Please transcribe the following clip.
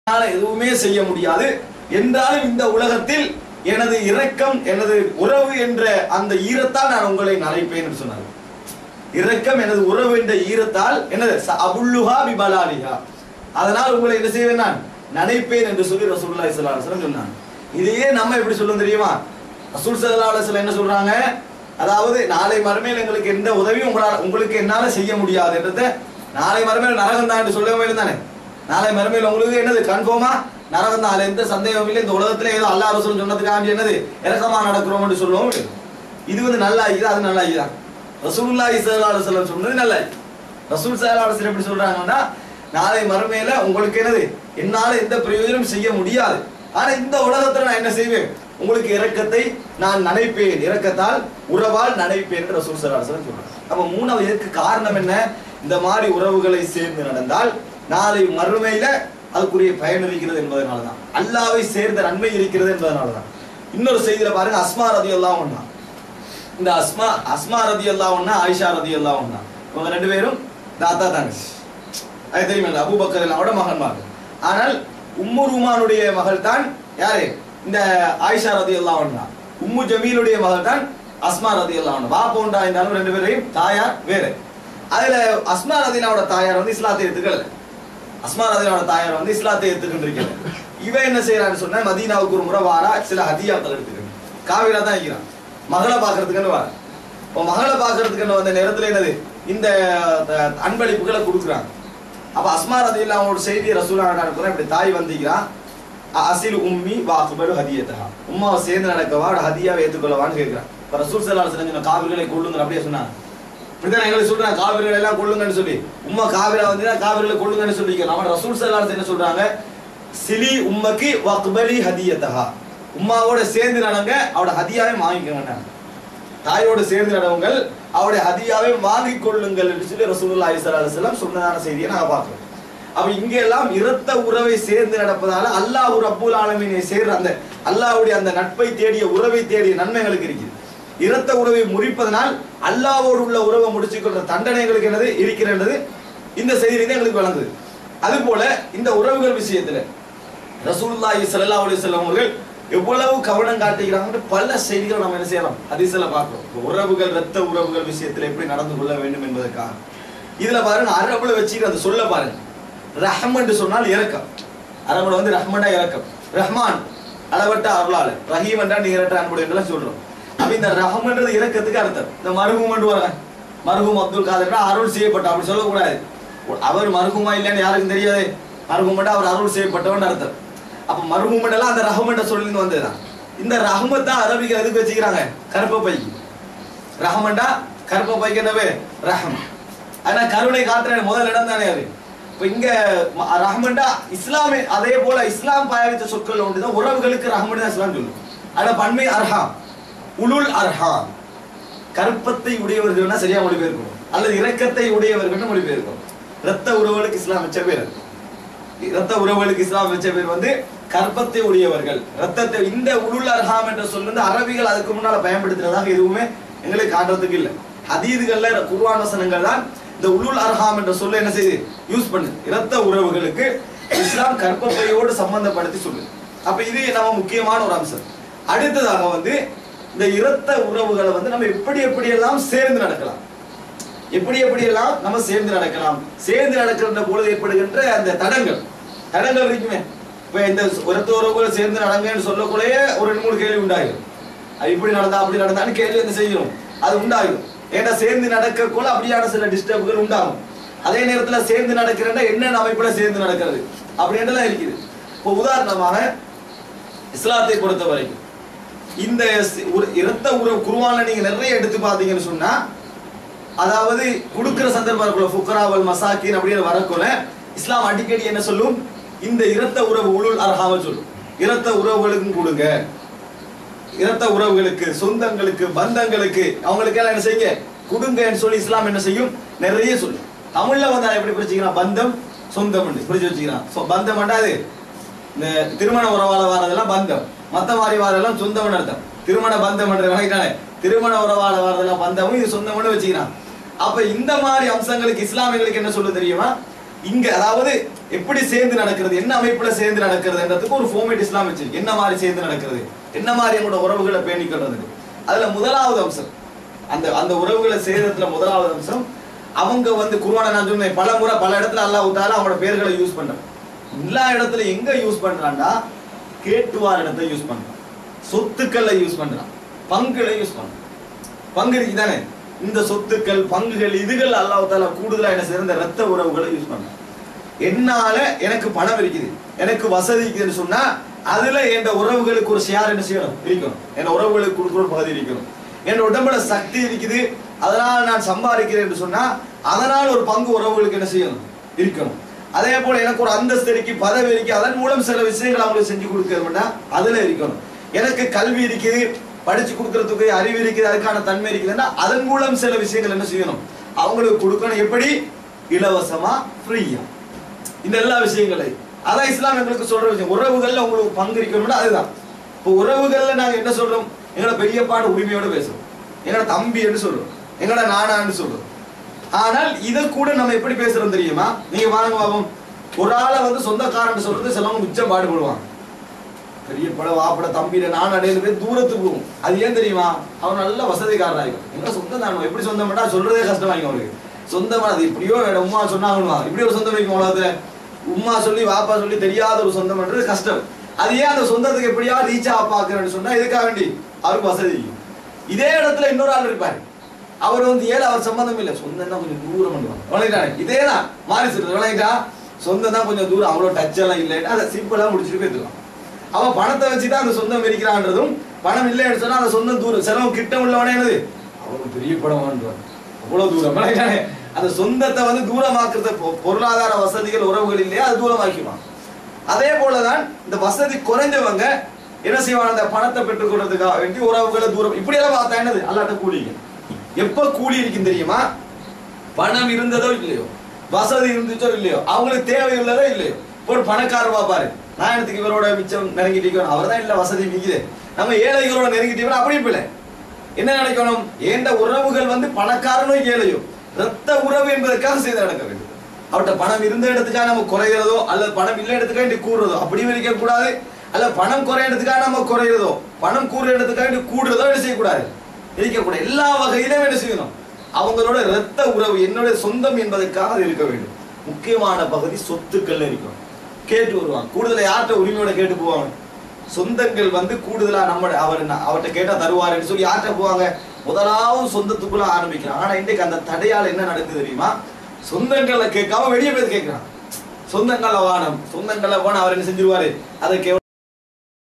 என்னால எதுவுமே செய்ய முடியாது என்றாலும் இந்த உலகத்தில் எனது இரக்கம் எனது உறவு என்ற அந்த ஈரத்தால் நான் உங்களை நனைப்பேன் என்று சொன்னார் இரக்கம் எனது உறவு என்ற ஈரத்தால் என்னது ச- அபுல்லுஹா பிபலாலிஹா அதனால் உங்களை என்ன செய்வேன் நான் நனைப்பேன் என்று சொல்லி ரசூலுல்லாஹி ஸல்லல்லாஹு அலைஹி வஸல்லம் சொன்னாங்க இதையே நம்ம எப்படி சொல்லும் தெரியுமா ரசூல் ஸல்லல்லாஹு அலைஹி வஸல்லம் என்ன சொல்றாங்க அதாவது நாளை மறுமையில் எங்களுக்கு எந்த உதவியும் உங்களால் உங்களுக்கு என்னால செய்ய முடியாது என்றதை நாளை மறுமையில் நரகம் தான் என்று சொல்லவே தானே நாளை மறுமையில் உங்களுக்கு என்னது கன்ஃபார்மா நரகம் தான் அதுல எந்த சந்தேகமும் இல்லை இந்த உலகத்துல ஏதோ அல்லாஹ் ரசூல் சொன்னதுக்காண்டி என்னது இறக்கமா நடக்கிறோம் என்று சொல்லுவோம் இது வந்து நல்ல ஐயா அது நல்ல ஐயா ரசூலுல்லாஹி ஸல்லல்லாஹு அலைஹி வஸல்லம் சொன்னது நல்ல ஐயா ரசூல் ஸல்லல்லாஹு அலைஹி வஸல்லம் எப்படி சொல்றாங்கன்னா நாளை மறுமையில உங்களுக்கு என்னது என்னால எந்த பிரயோஜனம் செய்ய முடியாது ஆனா இந்த உலகத்துல நான் என்ன செய்வேன் உங்களுக்கு இரக்கத்தை நான் நனைப்பேன் இரக்கத்தால் உறவால் நனைப்பேன் என்று ரசூல் ஸல்லல்லாஹு அலைஹி வஸல்லம் சொல்றாங்க அப்ப மூணாவது இதற்கு காரணம் என்ன இந்த மாதிரி உறவுகளை சேர்ந்து நடந்தால் நாளை மறுமையில அதுக்குரிய பயன் இருக்கிறது என்பதனால தான் அல்லாவை சேர்ந்த நன்மை இருக்கிறது என்பதனால தான் இன்னொரு செய்தியில பாருங்க அஸ்மா ரதி எல்லாம் ஒண்ணா இந்த அஸ்மா அஸ்மா ரதி எல்லாம் ஒண்ணா ஆயிஷா ரதி எல்லாம் ஒண்ணா இவங்க ரெண்டு பேரும் தாத்தா தங்கச்சி அது தெரியுமில்ல அபூபக்கர் எல்லாவோட மகன்மார்கள் ஆனால் உம்மு ரூமானுடைய மகள் தான் யாரு இந்த ஆயிஷா ரதி எல்லாம் ஒண்ணா உம்மு ஜமீலுடைய மகள் தான் அஸ்மா ரதி எல்லாம் ஒண்ணா வாப்ப உண்டா இருந்தாலும் ரெண்டு பேரையும் தாயார் வேறு அதுல அஸ்மா ரதினாவோட தாயார் வந்து இஸ்லாத்தை ஏத்துக்கல அஸ்மா ரதினாவோட தாயார் வந்து இஸ்லாத்தை ஏத்துக்கிட்டு இவன் என்ன செய்யறான்னு சொன்னா மதீனாவுக்கு ஒரு முறை வாரா சில ஹதியாக்கள் எடுத்துக்கணும் காவிரா தான் இருக்கிறான் மகளை பாக்குறதுக்குன்னு வார இப்போ மகளை பாக்குறதுக்குன்னு வந்த நேரத்துல என்னது இந்த அஹ், அன்பளிப்புகளை கொடுக்குறாங்க அப்ப அஸ்மா ரதியில் அவனோட செய்தியை ரசூலா நடக்கிறோம் இப்படி தாய் வந்திக்கிறான் அ- அசில் உம்மி வாக்குபடு ஹதியத்தா உம்மாவை சேர்ந்து நடக்கவா அவட ஹதியாவை ஏற்றுக்கொள்ளவான்னு கேட்கிறான் இப்ப ரசூல் சலால் செஞ்ச காவிரிகளை கொள்ளுங்க அப்படியே சொன்னாங்க இப்படிதான் எங்களுக்கு சொல்றாங்க காவிரிகளை எல்லாம் கொள்ளுங்கன்னு சொல்லி உம்மா காவிரா வந்து காவிரிகளை கொள்ளுங்கன்னு சொல்லிக்கிறோம் அவன் ரசூல் சலால் என்ன சொல்றாங்க சிலி உம்மக்கு வக்பலி ஹதியத்தஹா உம்மாவோட சேர்ந்து நடங்க அவட ஹதியாவை வாங்கிக்கோங்க தாயோடு சேர்ந்து நடவுங்கள் அவருடைய ஹதியாவை வாங்கிக் கொள்ளுங்கள் என்று சொல்லி ரசூலுல்லாஹி ஸல்லல்லாஹு அலைஹி வஸல்லம் சொன்னதான செய்தியை நாங்க பார்க்கிறோம் அப்ப இங்க எல்லாம் இரத்த உறவை சேர்ந்து நடப்பதால அல்லாஹ் ரப்புல் ஆலமீனை சேர்ற அந்த அல்லாஹ்வுடைய அந்த நட்பை தேடிய உறவை தேடிய நன்மைகளுக்கு இருக்குது இரத்த உறவை முறிப்பதனால் அல்லாஹ்வோடு உள்ள உறவை முடிச்சுக்கொள்ற தண்டனைகளுக்கு என்னது இருக்கிறது இந்த செய்தியிலிருந்து எங்களுக்கு வழங்குது அதுபோல இந்த உறவுகள் விஷயத்துல ரசூலுல்லாஹி ஸல்லல்லாஹு அலைஹி வஸல்லம் அவர்கள் எவ்வளவு கவனம் காட்டுகிறாங்கன்னு பல செய்திகள் நம்ம என்ன செய்யலாம் ஹதீஸ்ல பார்க்கிறோம் இப்ப உறவுகள் ரத்த உறவுகள் விஷயத்துல எப்படி நடந்து கொள்ள வேண்டும் என்பதற்காக இதுல பாருங்க அரபுல வச்சுக்கிற அந்த சொல்ல பாருங்க ரஹம் என்று சொன்னால் இரக்கம் அரபுல வந்து ரஹ்மண்டா இரக்கம் ரஹ்மான் அளவட்ட அருளாளர் ரஹீம் என்றா நிகரட்ட அன்புடைய என்றெல்லாம் சொல்றோம் அப்ப இந்த ரஹம்ன்றது இரக்கத்துக்கு அர்த்தம் இந்த மருகும் என்று வராங்க மருகும் அப்துல் காதர்னா அருள் செய்யப்பட்ட அப்படி சொல்லக்கூடாது அவர் மருகுமா இல்லைன்னு யாருக்கும் தெரியாது மருகுமண்டா அவர் அருள் செய்யப்பட்டவன் அர்த்தம் அப்ப மருகுமண்டெல்லாம் அந்த ரஹமண்ட சொல்லிருந்து வந்ததுதான் இந்த ரஹமத் தான் அரபிக்கு எதுக்கு வச்சுக்கிறாங்க கருப்ப பைக்கு ரஹமண்டா கருப்ப பைக்கு என்னவே ரஹம் ஆனா கருணை காட்டுற முதல் இடம் தானே அது இப்ப இங்க ம- ரஹமண்டா இஸ்லாமே அதே போல இஸ்லாம் பாயாவித்த சொற்கள் ஒன்றுதான் உறவுகளுக்கு ரஹமண்ட் தான் இஸ்லாம் சொல்லும் ஆனா பன்மை அர்ஹாம் உலுல் அர்ஹாம் கருப்பத்தை உடையவர்கள்னா சரியா மொழிபெயர்க்கணும் அல்லது இரக்கத்தை உடையவர்கள் மொழிபெயர்க்கணும் இரத்த உறவுகளுக்கு இஸ்லாம் வச்ச பேர் அது. இரத்த உறவுகளுக்கு இஸ்லாம் வச்ச பேர் வந்து கற்பத்தை உடையவர்கள் ரத்தத்தை இந்த உளுல் அர்ஹாம் என்ற சொல் வந்து அரபிகள் அதுக்கு முன்னால பயன்படுத்துறதாக எதுவுமே எங்களுக்கு காட்டுறதுக்கு இல்லை ஹதீதுகள்ல குர்ஆன் வசனங்கள் தான் இந்த உளுல் அர்ஹாம் என்ற சொல்ல என்ன செய்யுது யூஸ் பண்ணுது இரத்த உறவுகளுக்கு இஸ்லாம் கற்பப்பையோடு சம்பந்தப்படுத்தி சொல்லுது அப்ப இது நம்ம முக்கியமான ஒரு அம்சம் அடுத்ததாக வந்து இந்த இரத்த உறவுகளை வந்து நம்ம எப்படி எப்படி எல்லாம் சேர்ந்து நடக்கலாம் எப்படி எப்படி எல்லாம் நம்ம சேர்ந்து நடக்கலாம் சேர்ந்து நடக்கின்ற பொழுது ஏற்படுகின்ற அந்த தடங்கள் தடங்கள் இருக்குமே இப்ப இந்த ஒருத்த உறவுகள் சேர்ந்து நடங்கன்னு சொல்லக்குள்ளேயே ஒரு ரெண்டு மூணு கேள்வி உண்டாகிடும் அது இப்படி நடந்தா அப்படி நடந்தான்னு கேள்வி என்ன செய்யும் அது உண்டாகிடும் ஏன்னா சேர்ந்து நடக்கக்குள்ள அப்படியான சில டிஸ்டர்புகள் உண்டாகும் அதே நேரத்துல சேர்ந்து நடக்கிறேன்னா என்னென்ன அமைப்புல சேர்ந்து நடக்கிறது அப்படின்றலாம் இருக்குது இப்போ உதாரணமாக இஸ்லாத்தை பொறுத்த வரைக்கும் இந்த சி- ஒரு இரத்த உறவு குருவான நீங்க நிறைய எடுத்து பார்த்தீங்கன்னு சொன்னா அதாவது கொடுக்கிற சந்தர்ப்பம் ஃபுக்கராவல் மசாக்கின் அப்படின்னு வரக்குள்ள இஸ்லாம் அடிக்கடி என்ன சொல்லும் இந்த இரத்த உறவு உளுள் அர்ஹாம சொல்லும் இரத்த உறவுகளுக்கும் கொடுங்க இரத்த உறவுகளுக்கு சொந்தங்களுக்கு பந்தங்களுக்கு அவங்களுக்கு எல்லாம் என்ன செய்யுங்க கொடுங்கன்னு சொல்லி இஸ்லாம் என்ன செய்யும் நிறைய சொல்லும் தமிழ்ல வந்து அதை எப்படி பிரிச்சுக்கிறான் பந்தம் சொந்தம் பிரிச்சு வச்சுக்கிறான் So, பந்தம் அது இந்த திருமண உறவால வாரதெல்லாம் பந்தம் மத்த மாதிரி வாரதெல்லாம் சொந்தம்னு அர்த்தம் திருமண பந்தம் என்ற வகைதானே திருமண உறவால வாரதெல்லாம் பந்தமும் இது சொந்தம்னு வச்சுக்கிறான் அப்ப இந்த மாதிரி அம்சங்களுக்கு இஸ்லாமியர்களுக்கு என்ன சொல்ல தெரியுமா இங்க அதாவது எப்படி சேர்ந்து நடக்கிறது என்ன அமைப்புல சேர்ந்து நடக்கிறதுன்றதுக்கு ஒரு ஃபார்மேட் இஸ்லாம் வச்சிருக்கு என்ன மாதிரி சேர்ந்து நடக்கிறது என்ன மாதிரி எங்களோட உறவுகளை பேணிக்கிறதுக்கு அதுல முதலாவது அம்சம் அந்த அந்த உறவுகளை சேர்றதுல முதலாவது அம்சம் அவங்க வந்து குர்ஆனை நான் சொன்னேன் பல முறை பல இடத்துல அல்லாஹ் விட்டாலும் அவங்களோட பேர்களை யூஸ் பண்றான் எல்லா இடத்துல எங்க யூஸ் பண்றான்டா கேட்டுவார் இடத்தை யூஸ் பண்றான் சொத்துக்களை யூஸ் பண்றான் பங்குகளை யூஸ் பண்றான் பங்கு இருக்கு தானே இந்த சொத்துக்கள் பங்குகள் இதுகள் அல்லாஹ் தாலா கூடுதலா என்ன சேர்ந்த ரத்த உறவுகளை யூஸ் பண்றான் என்னால எனக்கு பணம் இருக்குது எனக்கு வசதி இருக்குதுன்னு சொன்னா அதுல என் உறவுகளுக்கு ஒரு ஷேர் என்ன செய்யணும் இருக்கணும் என் உறவுகளுக்கு கொடுக்குற ஒரு பகுதி இருக்கணும் என் உடம்புல சக்தி இருக்குது அதனால நான் சம்பாதிக்கிறேன் என்று சொன்னா அதனால் ஒரு பங்கு உறவுகளுக்கு என்ன செய்யணும் இருக்கணும் அதே போல எனக்கு ஒரு அந்தஸ்து இருக்கு பதவி இருக்கு அதன் மூலம் சில விஷயங்கள் அவங்களுக்கு செஞ்சு கொடுக்கணும்னா அதுல இருக்கணும் எனக்கு கல்வி இருக்குது படிச்சு கொடுக்கறதுக்கு அறிவு இருக்குது அதுக்கான தன்மை இருக்குதுன்னா அதன் மூலம் சில விஷயங்கள் என்ன செய்யணும் அவங்களுக்கு கொடுக்கணும் எப்படி இலவசமா ஃப்ரீயா இந்த எல்லா விஷயங்களையும் அதான் இஸ்லாம் எங்களுக்கு சொல்ற விஷயம் உறவுகள்ல உங்களுக்கு பங்கு இருக்கணும்னா அதுதான் இப்போ உறவுகள்ல நாங்க என்ன சொல்றோம் எங்களோட பெரியப்பாடு உரிமையோட பேசுறோம் எங்களோட தம்பி என்று சொல்றோம் எங்களோட நானான்னு சொல்றோம் ஆனால் இதை கூட நம்ம எப்படி பேசுறோம் தெரியுமா நீங்க வாங்க பாப்போம் ஒரு ஆளை வந்து சொந்தக்காரன் சொல்றது சிலவங்க மிச்சம் பாடுபடுவாங்க பெரிய பட வாப்பட தம்பியில நான் அடையில போய் தூரத்துக்கு போகும் அது ஏன் தெரியுமா அவன் நல்ல வசதிக்காரனா இருக்கும் எங்க சொந்தம் தான் எப்படி சொந்தம் பண்ணா சொல்றதே கஷ்டமாயிக்கும் அவருக்கு சொந்தமா அது இப்படியோ வேணும் உமா சொன்னாங்கன்னு இப்படி ஒரு சொந்தம் வைக்கும் உலகத்துல உம்மா சொல்லி வாப்பா சொல்லி தெரியாத ஒரு சொந்தம் பண்றது கஷ்டம் அது ஏன் அந்த சொந்தத்துக்கு எப்படியா ரீச் ஆ பாக்குறேன்னு சொன்னா இதுக்காக வேண்டி அவருக்கு வசதி இருக்கும். இதே இடத்துல இன்னொரு ஆள் இருப்பாரு அவர் வந்து ஏழை அவர் சம்பந்தம் இல்லை சொந்தம் தான் கொஞ்சம் தூரம் பண்ணுவாங்க விளங்கிட்டானே இதே தான் மாறி சொல்றது விளங்கிட்டா சொந்தம் தான் கொஞ்சம் தூரம் அவ்வளோ டச் எல்லாம் இல்லைன்னு அதை சிம்பிளா முடிச்சுட்டு போயிடலாம் அவன் பணத்தை வச்சுதான் அந்த சொந்தம் இருக்கிறான்றதும் பணம் இல்லைன்னு சொன்னா அந்த சொந்தம் தூரம் செலவு கிட்ட உள்ளவனே என்னது அவனுக்கு பெரிய படம் வாழ்ந்துவான் அவ்வளவு தூரம் விளங்கிட்டானே அந்த சொந்தத்தை வந்து தூரமாக்குறது பொ- பொருளாதார வசதிகள் உறவுகள் இல்லையா அது தூரமாக்கிடுவான் அதே போலதான் இந்த வசதி குறைஞ்சவங்க என்ன செய்வாங்க அந்த பணத்தை பெற்றுக் கொள்றதுக்காக வேண்டி உறவுகளை தூரம் இப்படி எல்லாம் பார்த்தா என்னது அல்லாட்ட கூலிங்க எப்ப கூலி இருக்கும் தெரியுமா பணம் இருந்ததோ இல்லையோ வசதி இருந்துச்சோ இல்லையோ அவங்களுக்கு தேவை உள்ளதோ இல்லையோ இப்போ ஒரு பணக்காரர் பாப்பாரு நான் எனக்கு இவரோட மிச்சம் நெருங்கிட்டு அவர் தான் இல்ல வசதி மிகுது நம்ம ஏழைகளோட நெருங்கிட்டு அப்படி இல்லை என்ன நினைக்கணும் ஏண்ட உறவுகள் வந்து பணக்காரனோ ஏழையோ ரத்த உறவு என்பதற்காக செய்து நடக்க வேண்டும் அவர்கிட்ட பணம் இருந்த இடத்துக்காக நம்ம குறைகிறதோ அல்லது பணம் இல்லை இடத்துக்காக வேண்டி கூடுறதோ அப்படியும் இருக்க கூடாது அல்ல பணம் குறைய இடத்துக்காக நம்ம குறையிறதோ பணம் கூடுற இடத்துக்காக வேண்டி கூடுறதோ என்ன செய்யக்கூடாது இருக்கக்கூடாது எல்லா வகையிலும் என்ன செய்யணும் அவங்களோட ரத்த உறவு என்னுடைய சொந்தம் என்பதற்காக அது இருக்க வேண்டும் முக்கியமான பகுதி சொத்துக்கள் இருக்கும் கேட்டு வருவாங்க கூடுதலா யார்கிட்ட உரிமையோட கேட்டு போவாங்க சொந்தங்கள் வந்து கூடுதலா நம்ம அவர் ந- அவர்கிட்ட கேட்டா தருவாருன்னு சொல்லி யார்கிட்ட போவாங்க முதலாவது சொந்தத்துக்குள்ள ஆரம்பிக்கிறான் ஆனா இன்றைக்கு அந்த தடையால என்ன நடக்குது தெரியுமா சொந்தங்களை கேட்காம வெளியே போய் கேட்கிறான் சொந்தங்கள வானம் சொந்தங்கள போன அவர் என்ன செஞ்சிருவாரு அதை கேவலம்